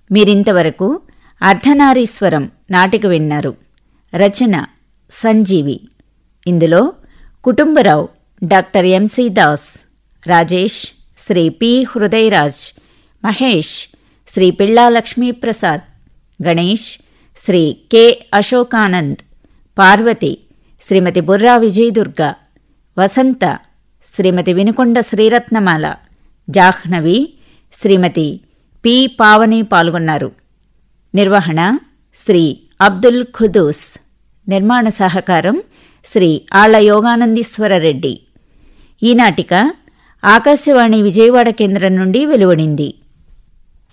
మీరింతవరకు అర్ధనారీశ్వరం నాటిక విన్నారు రచన సంజీవి ఇందులో Kutumbarao doctor M C Das Rajesh Sri P Hrudayaraj Mahesh Sri Pilla Lakshmiprasad Ganesh Sri K Ashokanand Parvati Srimathi Burra Vijayadurga Vasantha Srimathi Vinukonda Sriratnamala Jahnavi Srimathi P Pavani పాల్గొన్నారు నిర్వహణ శ్రీ అబ్దుల్ ఖుదూస్ నిర్మాణ సహకారం శ్రీ ఆళ్ల యోగానందీశ్వర రెడ్డి ఈ నాటిక ఆకాశవాణి విజయవాడ కేంద్రం నుండి వెలువడింది